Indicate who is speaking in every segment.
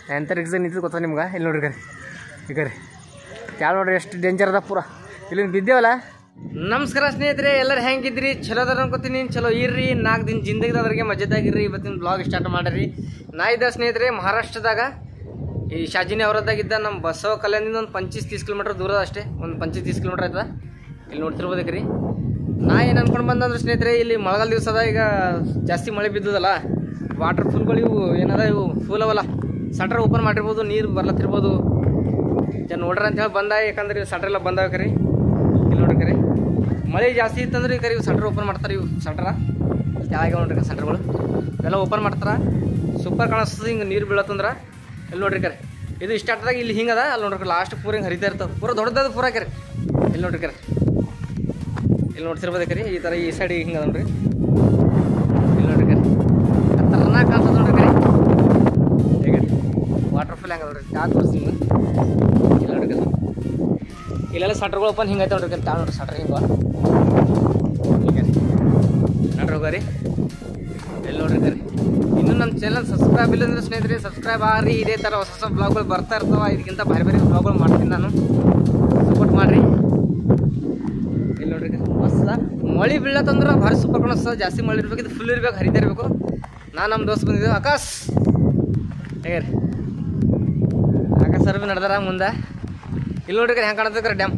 Speaker 1: ಎಂಥ ರಿಕ್ಸ್ ನಿಂತಿದ್ದು ಗೊತ್ತಾ ನಿಮ್ಗೆ ಇಲ್ಲಿ ನೋಡ್ರಿ ಕರಿ ಈಗ ರೀ ತ್ಯಾಳ ನೋಡ್ರಿ ಎಷ್ಟು ಡೇಂಜರ್ ಅದ ಪೂರ ಇಲ್ಲಿಂದ ಬಿದ್ದೇವಲ್ಲ ನಮಸ್ಕಾರ ಸ್ನೇಹಿತರೆ ಎಲ್ಲರೂ ಹೆಂಗಿದ್ರಿ ಚಲೋ ಅದಾರ ಅನ್ಕೋತೀನಿ ಚಲೋ ಇರ್ರಿ ನಾಲ್ಕು ದಿನ ಜಿಂದಗಿ ಅದ್ರಿಗೆ ಮಜದಾಗಿರ್ರಿ ಇವತ್ತಿನ ಬ್ಲಾಗ್ ಸ್ಟಾರ್ಟ್ ಮಾಡಿರಿ ನಾ ಇದ್ದ ಸ್ನೇಹಿತರೆ ಮಹಾರಾಷ್ಟ್ರದಾಗ ಈ ಶಾಜಿನಿ ಅವರದ್ದಾಗಿದ್ದ ನಮ್ಮ ಬಸವ ಕಲ್ಯಾಣದಿಂದ ಒಂದು ಪಂಚೀಸ್ ತೀಸ್ ಕಿಲೋಮೀಟರ್ ದೂರ ಅಷ್ಟೇ ಒಂದು ಪಂಚೀಸ್ ತೀಸ್ ಕಿಲೋಮೀಟರ್ ಆಯ್ತದ ಇಲ್ಲಿ ನೋಡ್ತಿರ್ಬೋದಕ್ಕೆ ರೀ ನಾ ಏನು ಅನ್ಕೊಂಡು ಬಂದಂದ್ರೆ ಸ್ನೇಹಿತರೆ ಇಲ್ಲಿ ಮಳೆಗಾಲ ದಿವಸ ಅದ ಈಗ ಜಾಸ್ತಿ ಮಳೆ ಬಿದ್ದದಲ್ಲ ವಾಟರ್ ಫುಲ್ಗಳು ಇವು ಏನದ ಇವು ಫುಲ್ ಅವಲ್ಲ ಸಟ್ರ್ ಓಪನ್ ಮಾಡಿರ್ಬೋದು ನೀರು ಬರ್ಲತ್ತಿರ್ಬೋದು ಜನ ನೋಡ್ರಿ ಅಂತ ಹೇಳಿ ಬಂದ ಯಾಕಂದ್ರೆ ಇವು ಸಟ್ರ್ ಎಲ್ಲ ಬಂದಾವ ಕರಿ ಇಲ್ಲಿ ನೋಡ್ರಿ ಕರಿ ಮಳೆ ಜಾಸ್ತಿ ಇತ್ತಂದ್ರೆ ಈ ಕರಿ ಇವು ಸಟ್ರ್ ಓಪನ್ ಮಾಡ್ತಾರೆ ಇವು ಸಟ್ರ ಕೆಳಗೆ ನೋಡ್ರಿ ಸಟ್ರ್ಗಳು ಇವೆಲ್ಲ ಓಪನ್ ಮಾಡ್ತಾರೆ ಸೂಪರ್ ಕಾಣಿಸ್ತದೆ ಹಿಂಗೆ ನೀರು ಬೀಳತ್ತಂದ್ರೆ ಇಲ್ಲಿ ನೋಡ್ರಿ ಕರೆ ಇದು ಸ್ಟಾರ್ಟ್ದಾಗ ಇಲ್ಲಿ ಹಿಂಗದ ಅಲ್ಲಿ ನೋಡ್ರಿ ಲಾಸ್ಟ್ ಪೂರ ಹಿಂಗೆ ಹರಿತಾ ಇರ್ತದೆ ಪೂರ ದೊಡ್ಡದ ಪೂರ ಕರೆ ಇಲ್ಲಿ ನೋಡ್ರಿ ಕರೆ ಇಲ್ಲಿ ನೋಡ್ತಿರ್ಬೋದು ಕರಿ ಈ ಥರ ಈ ಸೈಡ್ ಹಿಂಗೆ ಅದ ನೋಡ್ರಿ ಇಲ್ಲಿ ನೋಡ್ರಿ ಕರೆ ಖತರ್ನಾಕ್ ಕಾಣ್ತದೆ ನೋಡ್ರಿ ಕರೆ ಹೇಗೆ ವಾಟರ್ ಫಾಲ್ ಹೆಂಗೆ ನೋಡ್ರಿ ಚಾ ತೋರಿಸಿ ಹಿಂಗೆ ಇಲ್ಲಿ ನೋಡ್ರಿ ಕರೆ ಇಲ್ಲೆಲ್ಲ ಸಟ್ರ್ಗಳು ಓಪನ್ ಹಿಂಗೆ ಐತೆ ನೋಡ್ರಿ ಕರೆ ತಾ ನೋಡ್ರಿ ಸಟ್ರ್ ಹಿಂಗೆ ಹೀಗೆ ನೋಡ್ರಿ ಹೋಗಾರಿ ಎಲ್ಲಿ ನೋಡ್ರಿ ಕರೆ ಇನ್ನು ನಮ್ಮ ಚಾನಲ್ ಸಬ್ಸ್ಕ್ರೈಬ್ ಇಲ್ಲ ಅಂದ್ರೆ ಸ್ನೇಹಿತರೆ ಸಬ್ಸ್ಕ್ರೈಬ್ ಆಗ್ರಿ ಇದೇ ಥರ ಹೊಸ ಹೊಸ ಬ್ಲಾಗ್ಗಳು ಬರ್ತಾ ಇರ್ತಾವ ಇದಕ್ಕಿಂತ ಬೇರೆ ಬೇರೆ ಬ್ಲಾಗ್ಗಳು ಮಾಡ್ತೀನಿ ನಾನು ಸಪೋರ್ಟ್ ಮಾಡಿರಿ ಇಲ್ಲಿ ನೋಡ್ರಿ ಮಸ್ತ ಮಳೆ ಬೀಳತ್ತಂದ್ರೆ ಭಾರಿ ಸೂಪರ್ ಕಾಣಿಸ್ತದ ಜಾಸ್ತಿ ಮಳೆ ಇರ್ಬೇಕು ಇದು ಫುಲ್ ಇರ್ಬೇಕು ಹರಿತಾ ಇರಬೇಕು ನಾನು ನಮ್ಮ ದೋಸ್ತ್ ಬಂದಿದ್ದೆ ಆಕಾಶ್ ಹೇಗೆ ರೀ ಆಕಾಶ್ ಸರ್ ಭೀ ನಡೆದಾರ ಮುಂದೆ ಇಲ್ಲಿ ನೋಡ್ರಿ ಹೆಂಗೆ ಕಾಣತೈತೆ ಡ್ಯಾಮ್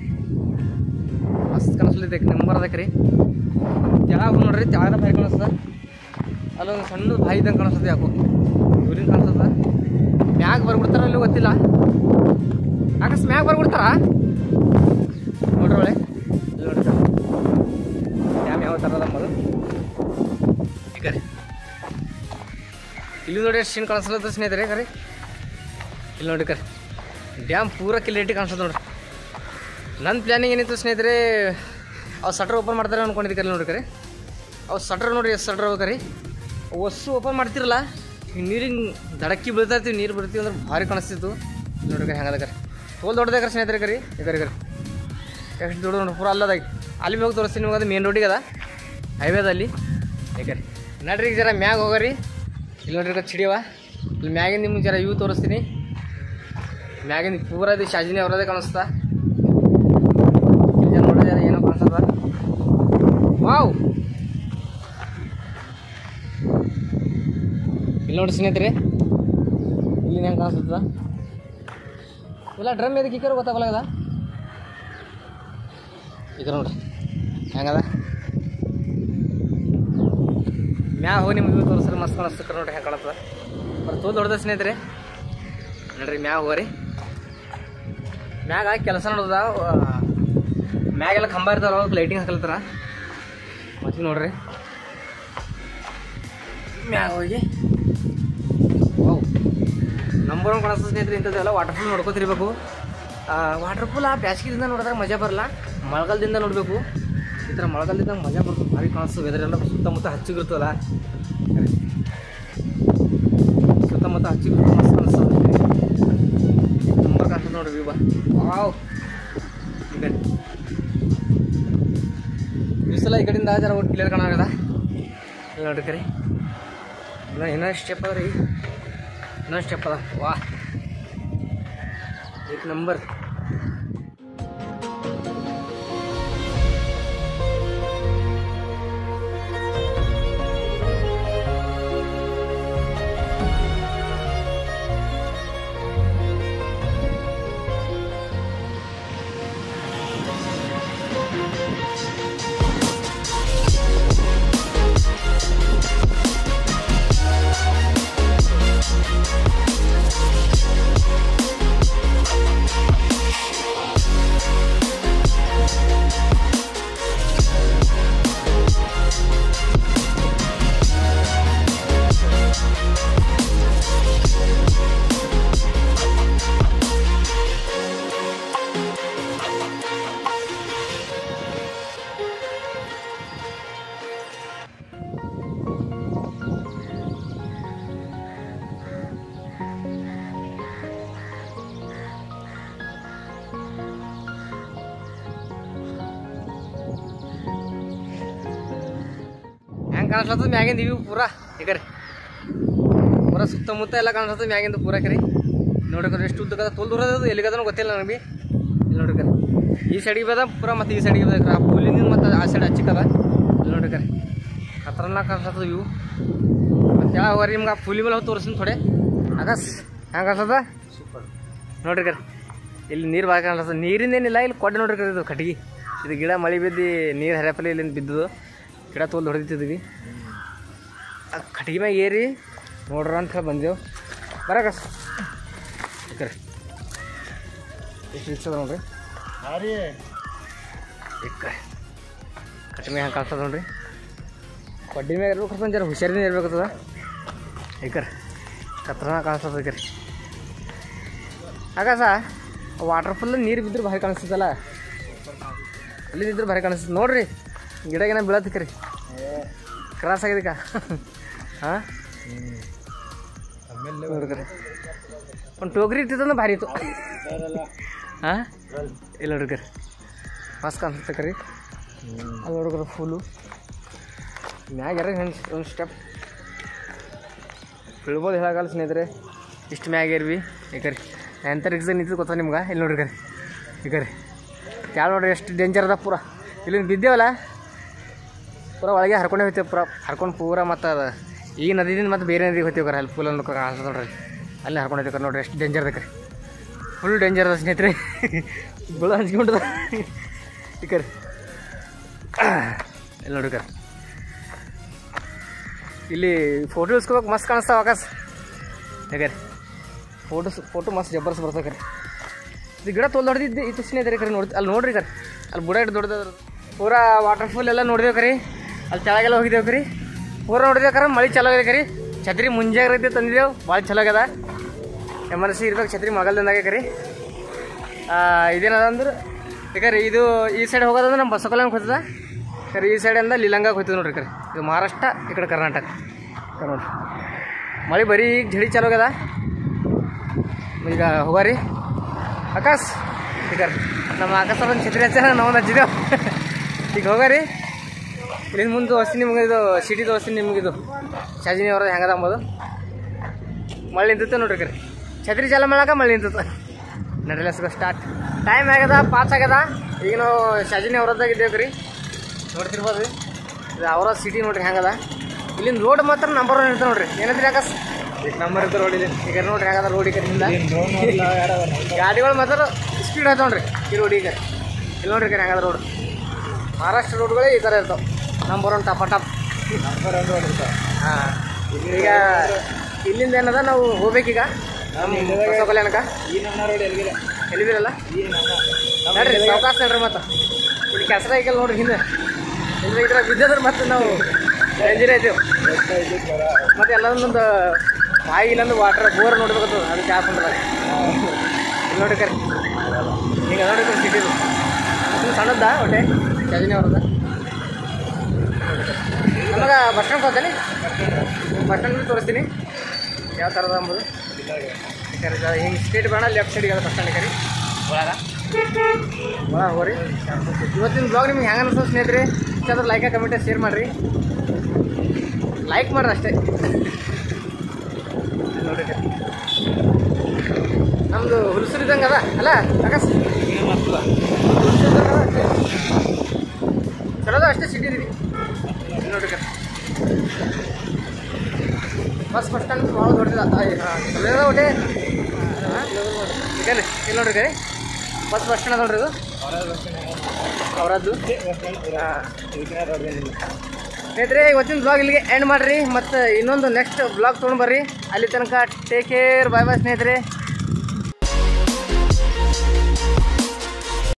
Speaker 1: ಮಸ್ತ್ ಕಾಣಿಸ್ಲಿಕ್ಕೆ ನಂಬರ್ ಅದಕ್ಕೆ ರೀ ತೆಳಗ ನೋಡ್ರಿ ತೆಳಗ ಬಾಯಿ ಕಾಣಿಸ್ತದ ಅಲ್ಲೊಂದು ಸಣ್ಣ ಬಾಯಿ ಇದ್ದಂಗೆ ಕಾಣಿಸ್ತದೆ ಯಾಕೋ ಇವ್ರಿಂದ ಕಾಣಿಸ್ತದ ಮ್ಯಾಗ ಬರ್ಬಿಡ್ತಾರ ಅಲ್ಲಿ ಗೊತ್ತಿಲ್ಲ ಆಕಾಶ್ ಮ್ಯಾಗ ಬರ್ಬಿಡ್ತಾರ ನೋಡ್ರಿ ಒಳ್ಳೆ ಇಲ್ಲಿ ನೋಡ್ರಿ ಡ್ಯಾಮ್ ಯಾವ ಥರ ಅದ ಮೊದಲು ಈ ಕರೆ ಇಲ್ಲಿ ನೋಡಿ ಎಷ್ಟು ಸೀನ್ ಕಾಣಿಸ್ಲತ್ತ ಸ್ನೇಹಿತರೆ ಕರೆ ಇಲ್ಲಿ ನೋಡಿ ಕರೆ ಡ್ಯಾಮ್ ಪೂರ ಕ್ಲಿಯರಿಟಿ ಕಾಣಿಸ್ತದೆ ನೋಡ್ರಿ ನನ್ನ ಪ್ಲ್ಯಾನಿಂಗ್ ಏನಿತ್ತು ಸ್ನೇಹಿತರೆ ಅವು ಸಟ್ರ್ ಓಪನ್ ಮಾಡ್ತಾರೆ ಅನ್ಕೊಂಡಿದ್ದೆ ಕರೆ ನೋಡ್ರಿ ಕರೆ ಅವು ಸಟ್ರ್ ನೋಡ್ರಿ ಎಷ್ಟು ಸಟ್ರ್ ಅವ ಕರಿ ವಸ್ತು ಓಪನ್ ಮಾಡ್ತಿರಲ್ಲ ಈ ನೀರಿನ ದಡಕ್ಕಿ ಬೀಳ್ತಾ ಇರ್ತೀವಿ ನೀರು ಬಿಡ್ತೀವಿ ಅಂದ್ರೆ ಭಾರಿ ಕಾಣಿಸ್ತಿತ್ತು ಇಲ್ಲಿ ನೋಡ್ರಿ ಕರೆ ಹೆಂಗದ ಕರೆ ತೋಲ್ ದೊಡ್ಡದ ಸ್ನೇಹಿತರೆ ಕರಿ ಈ ಕರೆ ಕರೆ ಎಷ್ಟು ದೊಡ್ಡ ನೋಡ್ರಿ ಪೂರ ಅಲ್ಲದ ಅಲ್ಲಿ ಹೋಗಿ ತೋರಿಸ್ತೀನಿ ನಿಮಗೆ ಅದು ಮೇನ್ ರೋಡಿಗೆ ಅದ ಹೈವೇದಲ್ಲಿ ಏಕರಿ ನಡ್ರಿ ಈಗ ಜರ ಮ್ಯಾಗ ಹೋಗರಿ ಇಲ್ಲಿ ನೋಡ್ರಿ ಚಿಡಿಯವ ಇಲ್ಲಿ ಮ್ಯಾಗಿನ ನಿಮ್ಗೆ ಜರ ಇವು ತೋರಿಸ್ತೀನಿ ಮ್ಯಾಗಿನ ಪೂರ ಇದು ಶಾಜಿನಿ ಅವರದೇ ಕಾಣಿಸ್ತಾ ಇಲ್ಲಿ ಜರ ನೋಡ್ರಿ ಜರ ಏನೋ ಕಾಣಿಸ್ತದ ವಾವ್ ಇಲ್ಲಿ ನೋಡಿ ಸ್ನೇಹಿತರೆ ಇಲ್ಲಿ ಹೆಂಗೆ ಕಾಣಿಸ್ತದ ಇಲ್ಲ ಡ್ರಮ್ ಎದಕ್ಕೆ ಇಕ್ಕಾರ ಗೊತ್ತಾಗಲ್ಲ ಈಗ ನೋಡ್ರಿ ಹೆಂಗದ ಮ್ಯಾಗ ಹೋಗಿ ನಿಮ್ಗೆ ತೋರಿಸ್ರಿ ಮಸ್ತ್ ಕಾಣಿಸ್ತಕ್ಕ ನೋಡ್ರಿ ಹೆಂಗೆ ಕಾಣತ್ತದ ಬರ್ ತೋಲ್ ದೊಡ್ಡದ ಸ್ನೇಹಿತರೆ ನೋಡ್ರಿ ಮ್ಯಾಗ ಹೋಗ್ರಿ ಮ್ಯಾಗ ಕೆಲಸ ನೋಡೋದ ಮ್ಯಾಗೆಲ್ಲ ಕಂಬ ಇರ್ತಾವ ಅವಾಗ ಲೈಟಿಂಗ್ ಹಾಕಲ್ತಾರ ಮತ್ತೆ ನೋಡ್ರಿ ಮ್ಯಾಗ ಹೋಗಿ ನಂಬರ್ ಒನ್ ಕಾಣಿಸ್ತದೆ ಸ್ನೇಹಿತರೆ ಇಂಥದ್ದೆಲ್ಲ ವಾಟರ್ ಫಾಲ್ ನೋಡ್ಕೊತಿರ್ಬೇಕು ವಾಟರ್ ಫಾಲ್ ಆ ಬ್ಯಾಸ್ಗಿದಿಂದ ನೋಡಿದ್ರೆ ಮಜಾ ಬರಲ್ಲ ಮಳೆಗಾಲದಿಂದ ನೋಡಬೇಕು ಈ ಥರ ಮಳೆಗಾಲದಿಂದ ಮಜಾ ಬರ್ತದೆ ಭಾರಿ ಕಾಣಿಸ್ತದೆ ವೆದರ್ ಎಲ್ಲ ಸುತ್ತಮುತ್ತ ಹಚ್ಚಿಗಿರ್ತದಲ್ಲ ಸುತ್ತಮುತ್ತ ಹಚ್ಚಿಗಿರ್ತದೆ ಮಸ್ತ್ ಕಾಣಿಸ್ತದೆ ನಂಬರ್ ಕಾಣಿಸ್ತದೆ ನೋಡ್ರಿ ವ್ಯೂ ವಾವ್ ಈ ಕಡೆ ಈ ಸಲ ಈ ಕಡೆಯಿಂದ ಜರ ಒಟ್ಟು ಕ್ಲಿಯರ್ ಕಾಣಾಗದ ಇಲ್ಲಿ ನೋಡ್ರಿ ಕರಿ ಇನ್ನ ಇನ್ನೊಂದು ಸ್ಟೆಪ್ ಅದ ರೀ ಇನ್ನೊಂದು ಸ್ಟೆಪ್ ಅದ ವಾ ಏಕ್ ನಂಬರ್ ಹೆಂಗೆ ಕಾಣಿಸ್ಲತ್ತದ ಮ್ಯಾಗಿಂದ ಇವು ಪೂರಾ ಈಗರಿ ಪೂರ ಸುತ್ತಮುತ್ತ ಎಲ್ಲ ಕಾಣಿಸ್ತದೆ ಮ್ಯಾಗಿಂದ ಪೂರ ಕರಿ ನೋಡ್ರಿ ಎಷ್ಟು ಉದ್ದಕ್ಕದ ತೊಲ್ ದೂರ ಅದು ಎಲ್ಲಿಗದ ಗೊತ್ತಿಲ್ಲ ನನಗೆ ಬಿ ಇಲ್ಲಿ ನೋಡ್ರಿ ಕರಿ ಈ ಸೈಡಿಗೆ ಬದ ಪೂರ ಮತ್ತು ಈ ಸೈಡಿಗೆ ಬದ ಆ ಪೂಲಿನಿಂದ ಮತ್ತು ಆ ಸೈಡ್ ಹಚ್ಚಿಕದ ಇಲ್ಲಿ ನೋಡ್ರಿ ಕರಿ ಖತರ್ನಾಕ್ ಕಾಣಿಸ್ತದ ಇವು ಮತ್ತು ಯಾವ ಹೋಗ್ರಿ ನಿಮ್ಗೆ ಆ ಪೂಲಿ ಮೇಲೆ ತೋರಿಸ್ತೀನಿ ಥೋಡೆ ಆಗಸ್ ಹ್ಯಾಂಗೆ ಕಾಣಿಸ್ತದ ನೋಡ್ರಿ ಕರಿ ಇಲ್ಲಿ ನೀರು ಭಾಳ ಕಾಣಿಸ್ತದೆ ನೀರಿಂದೇನಿಲ್ಲ ಇಲ್ಲಿ ಕೊಡ್ಡೆ ನೋಡ್ರಿ ಕರಿ ಇದು ಕಟ್ಟಿಗೆ ಇದು ಗಿಡ ಮಳೆ ಬಿದ್ದು ನೀರು ಹರಿಯಪಲ್ಲಿ ಇಲ್ಲಿಂದ ಬಿದ್ದದು ಗಿಡ ತೊಲ್ ಹೊಡೆದಿತ್ತಿದ್ವಿ ಆ ಕಟ್ಟಿಗೆ ಮ್ಯಾಗ ಏರಿ ನೋಡ್ರ ಅಂತ ಹೇಳಿ ಬಂದೆವು ಬರಕ ಕರಿ ಎಷ್ಟು ರಿಕ್ಸ್ ಅದ ನೋಡ್ರಿ ಇಕ್ಕ ಕಟ್ಟಿ ಮ್ಯಾಗ ಹಂಗೆ ಕಾಣ್ತದ ನೋಡ್ರಿ ಕಡ್ಡಿ ಮ್ಯಾಗ ಇರ್ಬೇಕು ಜರ ಹುಷಾರಿನ ಇರ್ಬೇಕದ ಈಕರ್ ಕತ್ರನ ಕಾಣಿಸ್ತದ ಈಕರಿ ಆಗ ಸಾ ವಾಟರ್ ಫುಲ್ ನೀರು ಬಿದ್ದರೆ ಭಾರಿ ಕಾಣಿಸ್ತದಲ್ಲ ಅಲ್ಲಿ ಬಿದ್ದರೆ ಭಾರಿ ಕಾಣಿಸ್ತದೆ ನೋಡ್ರಿ ಗಿಡ ಏನ ಬೀಳತ್ತೆ ಕರಿ ಕ್ರಾಸ್ ಆಗಿದಕ್ಕ ಹಾಂ ನೋಡ್ರಿ ಒಂದು ಟೋಕ್ರಿ ಇಟ್ಟಿತ್ತಂದ್ರೆ ಭಾರಿ ಇತ್ತು ಹಾಂ ಇಲ್ಲ ನೋಡ್ರಿ ಕರಿ ಮಸ್ತ್ ಕಾಣಿಸುತ್ತೆ ಕರಿ ಅಲ್ಲಿ ನೋಡ್ರಿ ಫುಲ್ಲು ಮ್ಯಾಗ ಯಾರ ಒಂದು ಸ್ಟೆಪ್ ಬೀಳ್ಬೋದು ಹೇಳಾಗಲ್ಲ ಸ್ನೇಹಿತರೆ ಇಷ್ಟು ಮ್ಯಾಗ ಏರ್ವಿ ಈ ಕರಿ ಎಂಥ ರಿಕ್ಸ್ ನಿಂತಿದ್ದು ಗೊತ್ತಾ ನಿಮ್ಗೆ ಇಲ್ಲಿ ನೋಡ್ರಿ ಕರಿ ಈ ಕರಿ ಯಾವ ನೋಡ್ರಿ ಎಷ್ಟು ಡೇಂಜರ್ ಅದ ಪೂರ ಇಲ್ಲಿಂದ ಬಿದ್ದೇವಲ್ಲ ಪೂರ ಒಳಗೆ ಹರ್ಕೊಂಡೇ ಹೋಗ್ತೇವೆ ಪೂರ ಹರ್ಕೊಂಡು ಪೂರ ಮತ್ತು ಅದು ಈ ನದಿದಿಂದ ಮತ್ತು ಬೇರೆ ನದಿಗೆ ಹೋಗ್ತೀವಿ ಕರೆ ಅಲ್ಲಿ ಫುಲ್ ಅನ್ನು ಕಾಣಿಸ್ತದೆ ನೋಡ್ರಿ ಅಲ್ಲಿ ಹರ್ಕೊಂಡು ಹೋಗ್ತೀವಿ ನೋಡ್ರಿ ಎಷ್ಟು ಡೇಂಜರ್ ಅದ ಕರಿ ಫುಲ್ ಡೇಂಜರ್ ಅದ ಸ್ನೇಹಿತರೆ ಬೀಳ ಹಂಚ್ಕೊಂಡದ ಈ ಕರಿ ಇಲ್ಲಿ ನೋಡ್ರಿ ಕರಿ ಇಲ್ಲಿ ಫೋಟೋ ಇಸ್ಕೋಬೇಕು ಮಸ್ತ್ ಕಾಣಿಸ್ತಾವ ಆಕಾಶ ಹೇಗೆ ಫೋಟೋಸ್ ಫೋಟೋ ಮಸ್ತ್ ಜಬರ್ಸ್ ಬರ್ತಾವೆ ಕರೆ ಇದು ಗಿಡ ತೊಲ್ ಹೊಡೆದಿದ್ದು ಇತ್ತು ಸ್ನೇಹಿತರೆ ಕರೆ ನೋಡಿ ಅಲ್ಲಿ ನೋಡ್ರಿ ಕರೆ ಅಲ್ಲಿ ಬುಡ ಹಿಡ್ದು ದೊಡ್ಡದ ಪೂರಾ ವಾಟರ್ ಫಾಲ್ ಎಲ್ಲ ನೋಡಿದೇವು ಕರಿ ಅಲ್ಲಿ ಕೆಳಗೆಲ್ಲ ಹೋಗಿದ್ದೇವೆ ಕರಿ ಪೂರ ನೋಡಿದೇವೆ ಕರೆ ಮಳೆ ಚಲೋ ಆಗಿದೆ ಕರಿ ಛತ್ರಿ ಮುಂಜಾಗ್ರತೆ ತಂದಿದ್ದೆವು ಭಾಳ ಚಲೋ ಆಗ್ಯದ ಎಮರ್ಜೆನ್ಸಿ ಇರ್ಬೇಕು ಛತ್ರಿ ಮಗಲ್ದಂದಾಗೆ ಕರಿ ಇದೇನದ ಅಂದ್ರೆ ಯಾಕಂದ್ರೆ ಇದು ಈ ಸೈಡ್ ಹೋಗೋದಂದ್ರೆ ನಮ್ಮ ಬಸಕೊಲಂಗೆ ಹೋಗ್ತದ ಕರೆ ಈ ಸೈಡಿಂದ ಲೀಲಂಗಾಗೆ ಹೋಗ್ತದೆ ನೋಡ್ರಿ ಕರೆ ಇದು ಮಹಾರಾಷ್ಟ್ರ ಈ ಕಡೆ ಕರ್ನಾಟಕ ಕರೆ ನೋಡ್ರಿ ಮಳೆ ಬರೀ ಈಗ ಝಡಿ ಚಾಲೋ ಆಗ್ಯದ ಈಗ ಹೋಗಾರಿ ಆಕಾಶ್ ಈಗ ನಮ್ಮ ಆಕಾಶ ಒಂದು ಛತ್ರಿ ಹಚ್ಚ ನಾವು ಹಚ್ಚಿದೆವು ಈಗ ಹೋಗಾರಿ ಇಲ್ಲಿಂದ ಮುಂದೆ ತೋರಿಸ್ತೀನಿ ನಿಮ್ಗೆ ಇದು ಸಿಟಿ ತೋರಿಸ್ತೀನಿ ನಿಮ್ಗೆ ಇದು ಶಾಜಿನಿ ಅವ್ರದ್ದು ಹೆಂಗದ ಅಂಬೋದು ಮಳೆ ನಿಂತೈತೆ ನೋಡ್ರಿ ಕರೆ ಛತ್ರಿ ಚಾಲ ಮಾಡಾಕ ಮಳೆ ನಿಂತೈತೆ ನಡ್ರಿ ಸ್ಕೋ ಸ್ಟಾರ್ಟ್ ಟೈಮ್ ಆಗ್ಯದ ಪಾಸ್ ಆಗ್ಯದ ಈಗ ನಾವು ಶಾಜಿನಿ ಅವ್ರದ್ದಾಗ ಇದ್ದೇವೆ ಕರಿ ನೋಡ್ತಿರ್ಬೋದು ಇದು ಅವರ ಸಿಟಿ ನೋಡ್ರಿ ಹೆಂಗದ ಇಲ್ಲಿಂದ ರೋಡ್ ಮಾತ್ರ ನಂಬರ್ ಒನ್ ಇರ್ತದೆ ನೋಡ್ರಿ ಏನಂದ್ರಿ ಆಕಾಶ್ ನಂಬರ್ ಇರ್ತದೆ ರೋಡ್ ಇಲ್ಲಿ ಈಗ ನೋಡ್ರಿ ಹೆಂಗದ ರೋಡ್ ಈ ಕಡೆಯಿಂದ ಗಾಡಿಗಳು ಮಾತ್ರ ಸ್ಪೀಡ್ ಆಯ್ತು ನೋಡ್ರಿ ಈ ರೋಡ್ ಈಗ ಇಲ್ಲಿ ನೋಡ್ರಿ ಕರೆ ಹೆಂಗದ ರೋಡ್ ಮಹಾರಾಷ್ಟ್ರ ರೋಡ್ಗಳೇ ಈ ಥರ ಇರ್ತಾವೆ ನಂಬರ್ ಒನ್ ಟಪ ಟಪ್ ಹಾಂ ಈಗ ಇಲ್ಲಿಂದ ಏನದ ನಾವು ಹೋಗ್ಬೇಕೀಗ ಕಲ್ಯಾಣಕ ಎಲ್ಲಿದಿರಲ್ಲ ನೋಡ್ರಿ ಸಾವಕಾಶ ನೋಡ್ರಿ ಮತ್ತೆ ಇಲ್ಲಿ ಕೆಸರ ಐಕಲ್ ನೋಡ್ರಿ ಹಿಂದೆ ಇಲ್ಲಿ ಇದ್ರಾಗ ಬಿದ್ದದ್ರ ಮತ್ತೆ ನಾವು ಡೇಂಜರ್ ಐತೇವೆ ಮತ್ತೆ ಎಲ್ಲದೊಂದು ಬಾಯಿ ಇಲ್ಲೊಂದು ವಾಟರ್ ಬೋರ್ ನೋಡ್ಬೇಕು ಅದು ಜಾಸ್ತಿ ಅಂದ್ರೆ ಇಲ್ಲಿ ನೋಡಿ ಕರೆ ಈಗ ನೋಡಿ ಸಿಟಿದು ಇದು ಸಣ್ಣದ ಹೊಟ್ಟೆ ಶಾಜಿನಿ ಅವ್ರದ ನಮಗೆ ಬಸ್ ಸ್ಟ್ಯಾಂಡ್ ಹೋಗ್ತಾನೆ ಬಸ್ ಸ್ಟ್ಯಾಂಡ್ ತೋರಿಸ್ತೀನಿ ಯಾವ ಥರದ ಅಂಬುದು ಹಿಂಗೆ ಸ್ಟ್ರೇಟ್ ಬೇಡ ಲೆಫ್ಟ್ ಸೈಡಿಗೆ ಅದ ಬಸ್ ಸ್ಟ್ಯಾಂಡ್ ಕರಿ ಒಳಗ ಒಳಗೆ ಹೋಗ್ರಿ ಇವತ್ತಿನ ಬ್ಲಾಗ್ ನಿಮ್ಗೆ ಹೆಂಗೆ ಅನಿಸ್ತದೆ ಸ್ನೇಹಿತರೆ ಇಷ್ಟಾದ್ರೆ ಲೈಕ್ ಕಮೆಂಟ್ ಶೇರ್ ಮಾಡಿರಿ ಲೈಕ್ ಮಾಡ್ರಿ ಅಷ್ಟೇ ನೋಡ್ರಿ ನಮ್ಮದು ಹುಲ್ಸೂರು ಇದ್ದಂಗೆ ಅದ ಅಲ್ಲ ಆಕಾಶ್ ಚಲೋದ ಅಷ್ಟೇ ಸಿಟಿ ರೀ ನೋಡ್ರಿ ಬಸ್ ಬಸ್ ಸ್ಟ್ಯಾಂಡ್ ಭಾಳ ದೊಡ್ಡದ ಚಲೋದ ಒಟ್ಟೆ ಈಗ ಇಲ್ಲಿ ನೋಡ್ರಿ ಕರೆ ಬಸ್ ಬಸ್ ಸ್ಟ್ಯಾಂಡ್ ನೋಡ್ರಿ ಇದು ಅವರದ್ದು ಸ್ನೇಹಿತರೆ ಇವತ್ತಿನ ಬ್ಲಾಗ್ ಇಲ್ಲಿಗೆ ಎಂಡ್ ಮಾಡಿರಿ ಮತ್ತು ಇನ್ನೊಂದು ನೆಕ್ಸ್ಟ್ ಬ್ಲಾಗ್ ತೊಗೊಂಡು ಬರ್ರಿ ಅಲ್ಲಿ ತನಕ ಟೇಕ್ ಕೇರ್ ಬಾಯ್ ಬಾಯ್ ಸ್ನೇಹಿತರೆ